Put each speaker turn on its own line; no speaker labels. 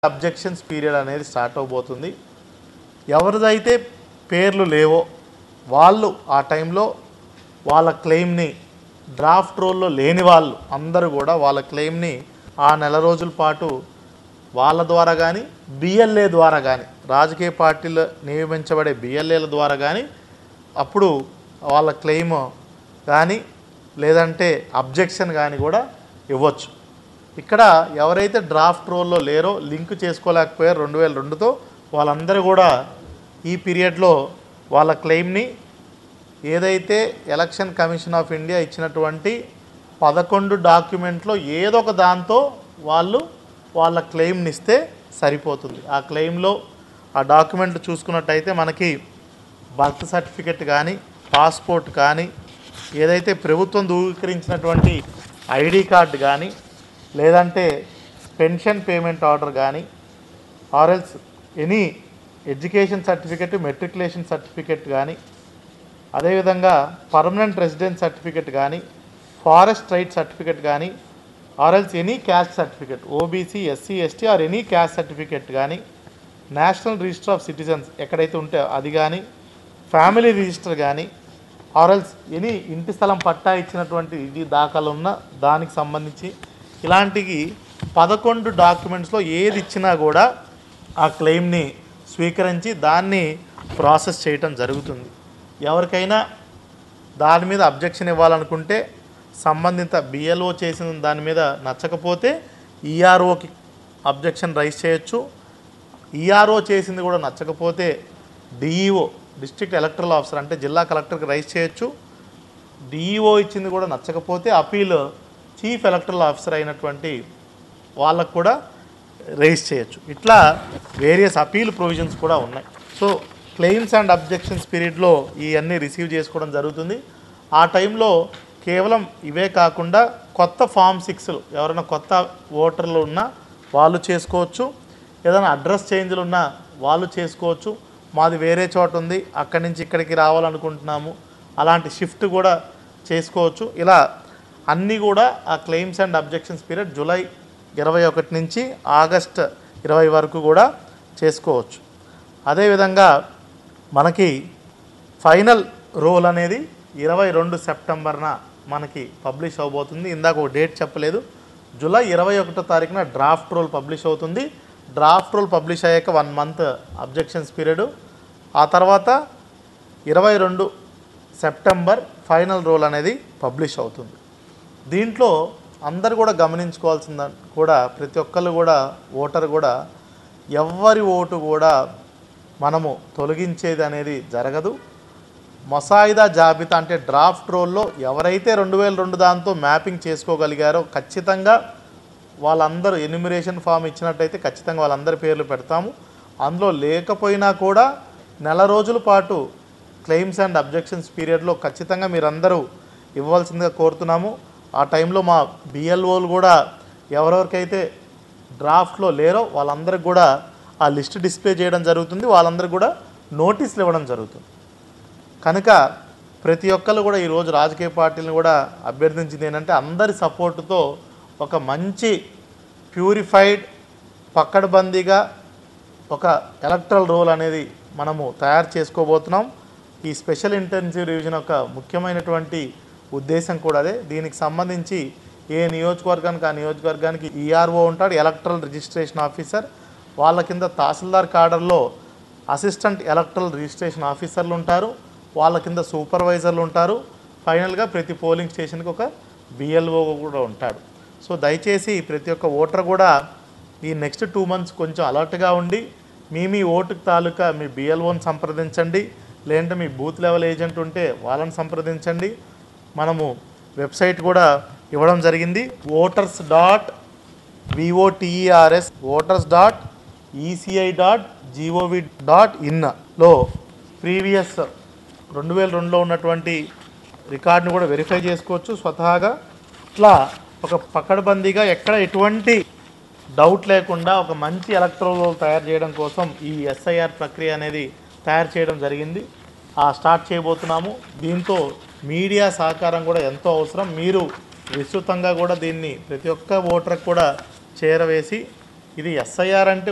objections period అనేది start అవబోతుంది ఎవరిదైతే పేర్లు లేవో వాళ్ళు ఆ టైంలో వాళ్ళ క్లెయిమ్ని డ్రాఫ్ట్ రోల్లో లేని వాళ్ళు అందరూ కూడా వాళ్ళ క్లెయిమ్ని ఆ నెల రోజుల పాటు వాళ్ళ ద్వారా కానీ బిఎల్ఏ ద్వారా కానీ రాజకీయ పార్టీలు నియమించబడే బిఎల్ఏల ద్వారా కానీ అప్పుడు వాళ్ళ క్లెయిమ్ కానీ లేదంటే అబ్జెక్షన్ కానీ కూడా ఇవ్వచ్చు ఇక్కడ ఎవరైతే డ్రాఫ్ట్ రోల్లో లేరో లింక్ చేసుకోలేకపోయారో రెండు వేల రెండుతో వాళ్ళందరూ కూడా ఈ పీరియడ్లో వాళ్ళ క్లెయిమ్ని ఏదైతే ఎలక్షన్ కమిషన్ ఆఫ్ ఇండియా ఇచ్చినటువంటి పదకొండు డాక్యుమెంట్లో ఏదో ఒక దాంతో వాళ్ళు వాళ్ళ క్లెయిమ్ని ఇస్తే సరిపోతుంది ఆ క్లెయిమ్లో ఆ డాక్యుమెంట్ చూసుకున్నట్టయితే మనకి బర్త్ సర్టిఫికెట్ కానీ పాస్పోర్ట్ కానీ ఏదైతే ప్రభుత్వం ధృవీకరించినటువంటి ఐడి కార్డు కానీ లేదంటే పెన్షన్ పేమెంట్ ఆర్డర్ కానీ or else any education certificate matriculation certificate కానీ అదేవిధంగా పర్మనెంట్ రెసిడెన్స్ సర్టిఫికెట్ కానీ ఫారెస్ట్ రైట్ సర్టిఫికెట్ కానీ or else any caste certificate OBC SC ST or any caste certificate కానీ నేషనల్ రిజిస్టర్ ఆఫ్ సిటిజన్స్ ఎక్కడైతే ఉంటే అది కానీ ఫ్యామిలీ రిజిస్టర్ కానీ ఆర్ఎల్స్ ఎనీ ఇంటి స్థలం పట్టా ఇచ్చినటువంటి ఇది దాఖలు ఉన్న దానికి సంబంధించి ఇలాంటివి పదకొండు డాక్యుమెంట్స్లో ఏది ఇచ్చినా కూడా ఆ క్లెయిమ్ని స్వీకరించి దాన్ని ప్రాసెస్ చేయటం జరుగుతుంది ఎవరికైనా దాని మీద అబ్జెక్షన్ ఇవ్వాలనుకుంటే సంబంధిత బిఎల్ఓ చేసిన దాని మీద నచ్చకపోతే ఈఆర్ఓకి అబ్జెక్షన్ రైజ్ చేయొచ్చు ఈఆర్ఓ చేసింది కూడా నచ్చకపోతే డిఈఓ డిస్ట్రిక్ట్ ఎలక్టరల్ ఆఫీసర్ అంటే జిల్లా కలెక్టర్కి రైజ్ చేయొచ్చు డిఈఓ ఇచ్చింది కూడా నచ్చకపోతే అపీల్ చీఫ్ ఎలక్టరల్ ఆఫీసర్ అయినటువంటి వాళ్ళకు కూడా రైజ్ చేయొచ్చు ఇట్లా వేరియస్ అపీల్ ప్రొవిజన్స్ కూడా ఉన్నాయి సో క్లెయిమ్స్ అండ్ అబ్జెక్షన్స్ పీరియడ్లో ఇవన్నీ రిసీవ్ చేసుకోవడం జరుగుతుంది ఆ టైంలో కేవలం ఇవే కాకుండా కొత్త ఫామ్ సిక్స్లు ఎవరైనా కొత్త ఓటర్లు ఉన్నా వాళ్ళు చేసుకోవచ్చు ఏదైనా అడ్రస్ చేంజ్లు ఉన్నా వాళ్ళు చేసుకోవచ్చు మాది వేరే చోట ఉంది అక్కడి నుంచి ఇక్కడికి రావాలనుకుంటున్నాము అలాంటి షిఫ్ట్ కూడా చేసుకోవచ్చు ఇలా అన్నీ కూడా ఆ claims and objections period July ఇరవై ఒకటి నుంచి ఆగస్ట్ ఇరవై వరకు కూడా చేసుకోవచ్చు అదేవిధంగా మనకి ఫైనల్ రోల్ అనేది ఇరవై రెండు సెప్టెంబర్న మనకి పబ్లిష్ అవబోతుంది ఇందాక ఒక డేట్ చెప్పలేదు జూలై ఇరవై ఒకటో తారీఖున డ్రాఫ్ట్ రోల్ పబ్లిష్ అవుతుంది డ్రాఫ్ట్ రోల్ పబ్లిష్ అయ్యాక వన్ మంత్ అబ్జెక్షన్స్ పీరియడ్ ఆ తర్వాత ఇరవై రెండు సెప్టెంబర్ ఫైనల్ రోల్ అనేది పబ్లిష్ అవుతుంది దీంట్లో అందరు కూడా గమనించుకోవాల్సింద కూడా ప్రతి ఒక్కళ్ళు కూడా ఓటర్ కూడా ఎవ్వరి ఓటు కూడా మనము తొలగించేది అనేది జరగదు మొసాయిదా జాబితా అంటే డ్రాఫ్ట్ రోల్లో ఎవరైతే రెండు వేల రెండు దాంతో మ్యాపింగ్ చేసుకోగలిగారో ఖచ్చితంగా వాళ్ళందరూ ఎన్యుమిరేషన్ ఫామ్ ఇచ్చినట్టయితే ఖచ్చితంగా వాళ్ళందరి పేర్లు పెడతాము అందులో లేకపోయినా కూడా నెల రోజుల పాటు క్లెయిమ్స్ అండ్ అబ్జెక్షన్స్ పీరియడ్లో ఖచ్చితంగా మీరందరూ ఇవ్వాల్సిందిగా కోరుతున్నాము ఆ టైంలో మా బిఎల్ఓలు కూడా ఎవరెవరికైతే డ్రాఫ్ట్లో లేరో వాళ్ళందరికి కూడా ఆ లిస్ట్ డిస్ప్లే చేయడం జరుగుతుంది వాళ్ళందరికీ కూడా నోటీసులు ఇవ్వడం జరుగుతుంది కనుక ప్రతి ఒక్కరు కూడా ఈరోజు రాజకీయ పార్టీలను కూడా అభ్యర్థించింది ఏంటంటే అందరి సపోర్టుతో ఒక మంచి ప్యూరిఫైడ్ పక్కడబందీగా ఒక ఎలక్ట్రల్ రోల్ అనేది మనము తయారు చేసుకోబోతున్నాం ఈ స్పెషల్ ఇంటెన్సివ్ రివిజన్ యొక్క ముఖ్యమైనటువంటి ఉద్దేశం కూడా అదే దీనికి సంబంధించి ఏ నియోజకవర్గానికి ఆ నియోజకవర్గానికి ఈఆర్ఓ ఉంటాడు ఎలక్ట్రల్ రిజిస్ట్రేషన్ ఆఫీసర్ వాళ్ళ కింద తహసీల్దార్ కాడర్లో అసిస్టెంట్ ఎలక్ట్రల్ రిజిస్ట్రేషన్ ఆఫీసర్లు ఉంటారు వాళ్ళ కింద సూపర్వైజర్లు ఉంటారు ఫైనల్గా ప్రతి పోలింగ్ స్టేషన్కి ఒక బిఎల్ఓ కూడా ఉంటాడు సో దయచేసి ప్రతి ఒక్క ఓటర్ కూడా ఈ నెక్స్ట్ టూ మంత్స్ కొంచెం అలర్ట్గా ఉండి మీ మీ ఓటు తాలూకా మీ బిఎల్ఓని సంప్రదించండి లేదంటే మీ బూత్ లెవెల్ ఏజెంట్ ఉంటే వాళ్ళని సంప్రదించండి మనము వెబ్సైట్ కూడా ఇవ్వడం జరిగింది voters dot V O T E R S voters dot ECI dot G O V dot ఇన్లో ప్రీవియస్ రెండు వేల రెండులో ఉన్నటువంటి రికార్డును కూడా వెరిఫై చేసుకోవచ్చు స్వతహాగా ఇట్లా ఒక పకడ్బందీగా ఎక్కడ ఎటువంటి డౌట్ లేకుండా ఒక మంచి ఎలక్ట్రోల్ తయారు చేయడం కోసం ఈ ఎస్ఐఆర్ ప్రక్రియ అనేది తయారు చేయడం జరిగింది ఆ స్టార్ట్ చేయబోతున్నాము దీంతో మీడియా సహకారం కూడా ఎంతో అవసరం మీరు విస్తృతంగా కూడా దీన్ని ప్రతి ఒక్క ఓటర్కి కూడా చేరవేసి ఇది ఎస్ఐఆర్ అంటే